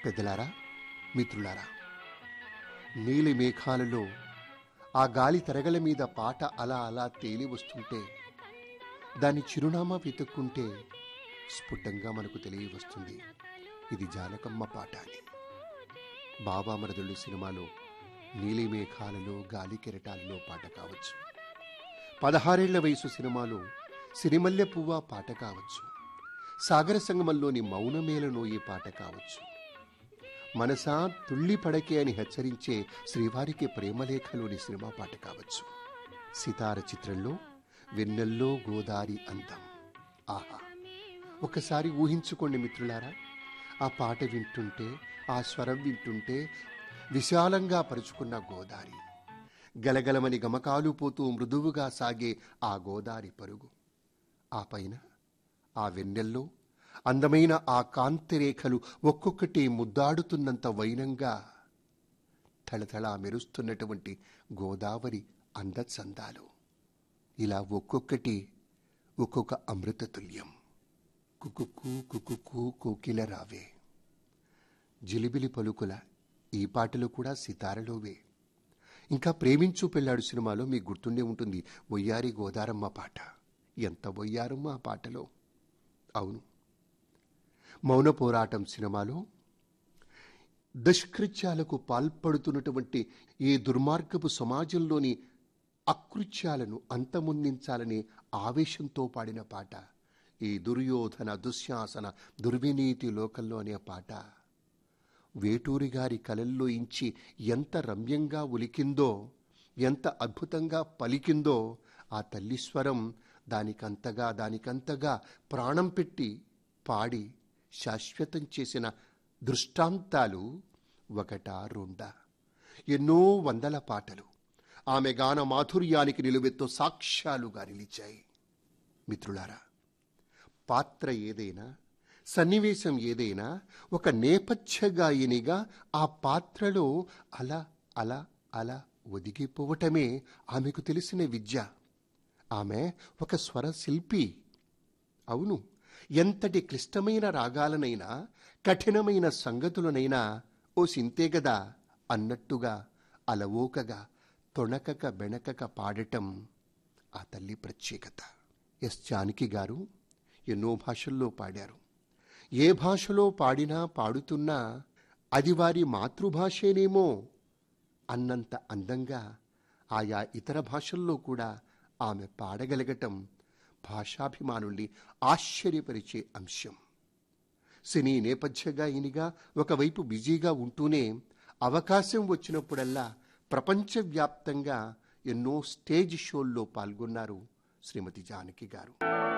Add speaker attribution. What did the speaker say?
Speaker 1: పెద్దలారా మిత్రులారా నీలి మేఘాలలో ఆ గాలి తరగల మీద పాట అలా అలా తేలి వస్తుంటే దాని చిరునామా వెతుక్కుంటే స్ఫుటంగా మనకు తెలియవస్తుంది ఇది జానకమ్మ పాట అని బాబామరదుళ్ళు సినిమాలో నీలి మేఘాలలో గాలి కెరటాలలో పాట కావచ్చు పదహారేళ్ల వయసు సినిమాలో సిరిమల్లె పువ్వ పాట కావచ్చు సాగర సంగమంలోని మౌనమేలను ఈ పాట కావచ్చు మనసా తుళ్ళి పడకే అని హెచ్చరించే శ్రీవారికి ప్రేమలేఖలోని సినిమా పాట కావచ్చు సితార చిత్రంలో వెన్నెల్లో గోదారి అందం ఆహా ఒకసారి ఊహించుకోండి మిత్రులారా ఆ పాట వింటుంటే ఆ స్వరం వింటుంటే విశాలంగా పరుచుకున్న గోదారి గలగలమని గమకాలు పోతూ మృదువుగా సాగే ఆ గోదారి పరుగు ఆ పైన ఆ వెన్నెల్లో అందమైన ఆ కాంతి రేఖలు ఒక్కొక్కటి ముద్దాడుతున్నంత వైనంగా తళతళా మెరుస్తున్నటువంటి గోదావరి అందచందాలు ఇలా ఒక్కొక్కటి ఒక్కొక్క అమృతతుల్యం కుకుక్కు కుకుక్కు కోకిల రావే జిలిబిలి పలుకుల ఈ పాటలు కూడా సితారలోవే ఇంకా ప్రేమించు పెళ్ళాడు సినిమాలో మీకు గుర్తుండే ఉంటుంది వయ్యారి గోదారమ్మ పాట ఎంత వయ్యారమ్మ ఆ పాటలో అవును మౌన పోరాటం సినిమాలో దుష్కృత్యాలకు పాల్పడుతున్నటువంటి ఈ దుర్మార్గపు సమాజంలోని అకృత్యాలను అంతమొందించాలనే ఆవేశంతో పాడిన పాట ఈ దుర్యోధన దుశ్శాసన దుర్వినీతి లోకంలో అనే పాట వేటూరి గారి కలల్లో ఇంచి ఎంత రమ్యంగా ఉలికిందో ఎంత అద్భుతంగా పలికిందో ఆ తల్లీశ్వరం దానికంతగా దానికంతగా ప్రాణం పెట్టి పాడి శాశ్వతం చేసిన దృష్టాంతాలు ఒకటా రెండా ఎన్నో వందల పాటలు ఆమె గాన మాధుర్యానికి నిలువెత్తు సాక్ష్యాలుగా నిలిచాయి మిత్రులారా పాత్ర ఏదైనా సన్నివేశం ఏదైనా ఒక నేపథ్య గాయనిగా ఆ పాత్రలో అలా అలా అలా ఒదిగిపోవటమే ఆమెకు తెలిసిన విద్య ఆమె ఒక స్వర శిల్పి అవును ఎంతటి క్లిష్టమైన రాగాలనైనా కఠినమైన సంగతులనైనా ఓ సింతే గదా అన్నట్టుగా అలవోకగా తొణకక బెణకక పాడటం ఆ తల్లి ప్రత్యేకత ఎస్ జానకి గారు ఎన్నో భాషల్లో పాడారు ఏ భాషలో పాడినా పాడుతున్నా అది వారి మాతృభాషేనేమో అన్నంత అందంగా ఆయా ఇతర భాషల్లో కూడా ఆమె పాడగలగటం భాషాభిమానుల్ని ఆశ్చర్యపరిచే అంశం సినీ నేపథ్య గాయనిగా ఒకవైపు బిజీగా ఉంటూనే అవకాశం వచ్చినప్పుడల్లా ప్రపంచవ్యాప్తంగా ఎన్నో స్టేజ్ షోల్లో పాల్గొన్నారు శ్రీమతి జానకి గారు